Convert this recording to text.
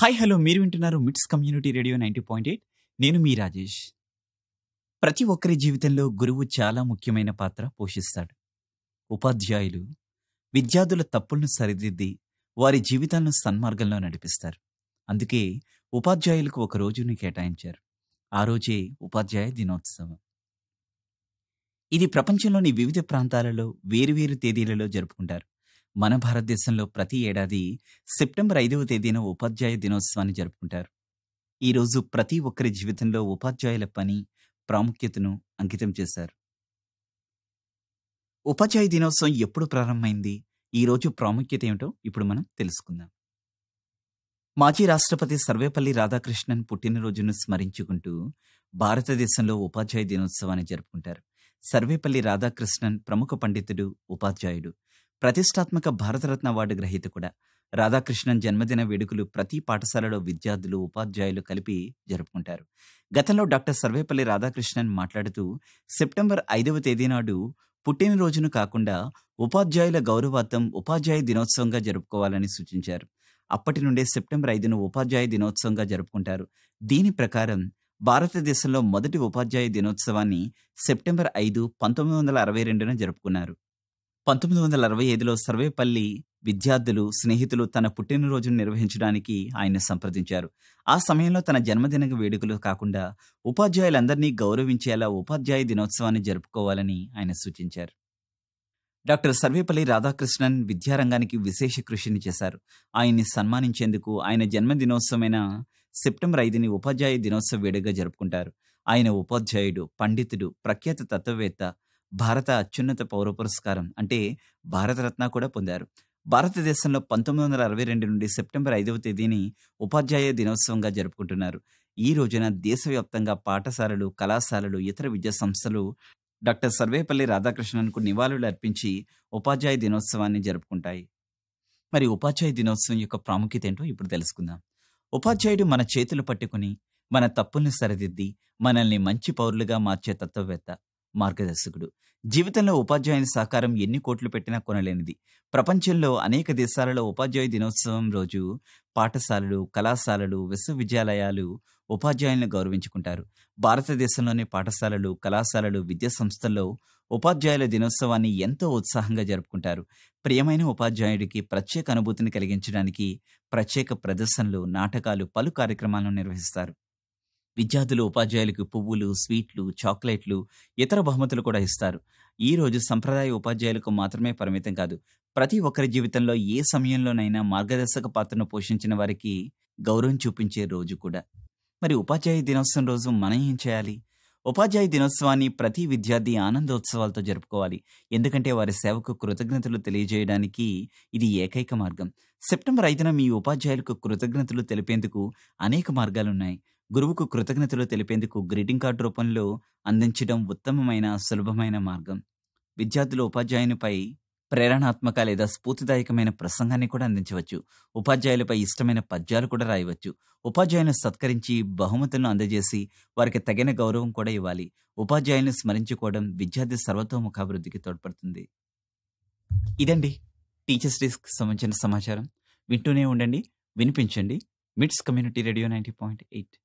hi hello మీరు వింటున్నారు MITS community radio ninety point eight నేను మీ రాజేష్ ప్రతి ఒక్కరి జీవితంలో గురువు చాలా ముఖ్యమైన పాత్ర పోషిస్తాడు ఉపాధ్యాయులు విద్యార్థుల తప్పులను సరిదిద్ది వారి జీవితాలను సన్మార్గంలో నడిపిస్తారు అందుకే ఉపాధ్యాయులకు ఒక రోజుని కేటాయించారు ఆ రోజే ఉపాధ్యాయ దినోత్సవం ఇది ప్రపంచంలోని వివిధ ప్రాంతాలలో వేరువేరు తేదీలలో జరుపుకుంటారు మన భారతదేశంలో ప్రతి ఏడాది సెప్టెంబర్ ఐదవ తేదీన ఉపాధ్యాయ దినోత్సవాన్ని జరుపుకుంటారు ఈ రోజు ప్రతి ఒక్కరి జీవితంలో ఉపాధ్యాయుల పని ప్రాముఖ్యతను అంకితం చేశారు ఉపాధ్యాయ దినోత్సవం ఎప్పుడు ప్రారంభమైంది ఈ రోజు ప్రాముఖ్యత ఏమిటో ఇప్పుడు మనం తెలుసుకుందాం మాజీ రాష్ట్రపతి సర్వేపల్లి రాధాకృష్ణన్ పుట్టినరోజును స్మరించుకుంటూ భారతదేశంలో ఉపాధ్యాయ దినోత్సవాన్ని జరుపుకుంటారు సర్వేపల్లి రాధాకృష్ణన్ ప్రముఖ పండితుడు ఉపాధ్యాయుడు ప్రతిష్టాత్మక భారతరత్న అవార్డు గ్రహీత కూడా రాధాకృష్ణన్ జన్మదిన వేడుకలు ప్రతి పాఠశాలలో విద్యార్థులు ఉపాధ్యాయులు కలిపి జరుపుకుంటారు గతంలో డాక్టర్ సర్వేపల్లి రాధాకృష్ణన్ మాట్లాడుతూ సెప్టెంబర్ ఐదవ తేదీ నాడు పుట్టినరోజును కాకుండా ఉపాధ్యాయుల గౌరవార్థం ఉపాధ్యాయ దినోత్సవంగా జరుపుకోవాలని సూచించారు అప్పటి నుండే సెప్టెంబర్ ఐదును ఉపాధ్యాయ దినోత్సవంగా జరుపుకుంటారు దీని ప్రకారం భారతదేశంలో మొదటి ఉపాధ్యాయ దినోత్సవాన్ని సెప్టెంబర్ ఐదు పంతొమ్మిది వందల అరవై రెండున జరుపుకున్నారు పంతొమ్మిది వందల అరవై ఐదులో సర్వేపల్లి విద్యార్థులు స్నేహితులు తన పుట్టినరోజును నిర్వహించడానికి ఆయన సంప్రదించారు ఆ సమయంలో తన జన్మదిన వేడుకలు కాకుండా ఉపాధ్యాయులందరినీ గౌరవించేలా ఉపాధ్యాయ దినోత్సవాన్ని జరుపుకోవాలని ఆయన సూచించారు డాక్టర్ సర్వేపల్లి రాధాకృష్ణన్ విద్యారంగానికి విశేష కృషిని చేశారు ఆయన్ని సన్మానించేందుకు ఆయన జన్మదినోత్సవమైన సెప్టెంబర్ ఐదుని ఉపాధ్యాయ దినోత్సవ వేడుకగా జరుపుకుంటారు ఆయన ఉపాధ్యాయుడు పండితుడు ప్రఖ్యాత తత్వవేత్త భారత అత్యున్నత పౌర పురస్కారం అంటే భారతరత్న కూడా పొందారు భారతదేశంలో పంతొమ్మిది వందల అరవై రెండు నుండి సెప్టెంబర్ ఐదవ తేదీని ఉపాధ్యాయ దినోత్సవంగా జరుపుకుంటున్నారు ఈ రోజున దేశవ్యాప్తంగా పాఠశాలలు కళాశాలలు ఇతర విద్యా సంస్థలు డాక్టర్ సర్వేపల్లి రాధాకృష్ణన్కు నివాళులు అర్పించి ఉపాధ్యాయ దినోత్సవాన్ని జరుపుకుంటాయి మరి ఉపాధ్యాయ దినోత్సవం యొక్క ప్రాముఖ్యత ఏంటో ఇప్పుడు తెలుసుకుందాం ఉపాధ్యాయుడు మన చేతులు పట్టుకుని మన తప్పుల్ని సరిదిద్ది మనల్ని మంచి పౌరులుగా మార్చే తత్వవేత్త మార్గదర్శకుడు జీవితంలో ఉపాధ్యాయుని సహకారం ఎన్ని కోట్లు పెట్టినా కొనలేనిది ప్రపంచంలో అనేక దేశాలలో ఉపాధ్యాయ దినోత్సవం రోజు పాఠశాలలు కళాశాలలు విశ్వవిద్యాలయాలు ఉపాధ్యాయులను గౌరవించుకుంటారు భారతదేశంలోని పాఠశాలలు కళాశాలలు విద్యా సంస్థల్లో ఉపాధ్యాయుల దినోత్సవాన్ని ఎంతో ఉత్సాహంగా జరుపుకుంటారు ప్రియమైన ఉపాధ్యాయుడికి ప్రత్యేక అనుభూతిని కలిగించడానికి ప్రత్యేక ప్రదర్శనలు నాటకాలు పలు కార్యక్రమాలను నిర్వహిస్తారు విద్యార్థులు ఉపాధ్యాయులకు పువ్వులు స్వీట్లు చాక్లెట్లు ఇతర బహుమతులు కూడా ఇస్తారు ఈ రోజు సంప్రదాయ ఉపాధ్యాయులకు మాత్రమే పరిమితం కాదు ప్రతి ఒక్కరి జీవితంలో ఏ సమయంలోనైనా మార్గదర్శక పాత్రను పోషించిన వారికి గౌరవం చూపించే రోజు కూడా మరి ఉపాధ్యాయ దినోత్సవం రోజు మనం ఏం చేయాలి ఉపాధ్యాయ దినోత్సవాన్ని ప్రతి విద్యార్థి ఆనందోత్సవాలతో జరుపుకోవాలి ఎందుకంటే వారి సేవకు కృతజ్ఞతలు తెలియజేయడానికి ఇది ఏకైక మార్గం సెప్టెంబర్ ఐదున మీ ఉపాధ్యాయులకు కృతజ్ఞతలు తెలిపేందుకు అనేక మార్గాలున్నాయి గురువుకు కృతజ్ఞతలు తెలిపేందుకు గ్రీటింగ్ కార్డు రూపంలో అందించడం ఉత్తమమైన సులభమైన మార్గం విద్యార్థులు ఉపాధ్యాయునిపై ప్రేరణాత్మక లేదా స్ఫూర్తిదాయకమైన ప్రసంగాన్ని కూడా అందించవచ్చు ఉపాధ్యాయులపై ఇష్టమైన పద్యాలు కూడా రాయవచ్చు ఉపాధ్యాయులను సత్కరించి బహుమతులను అందజేసి వారికి తగిన గౌరవం కూడా ఇవ్వాలి ఉపాధ్యాయులను స్మరించుకోవడం విద్యార్థి సర్వతోముఖాభివృద్ధికి తోడ్పడుతుంది ఇదండి టీచర్స్ డేస్కి సంబంధించిన సమాచారం వింటూనే ఉండండి వినిపించండి MITS community radio ninety point eight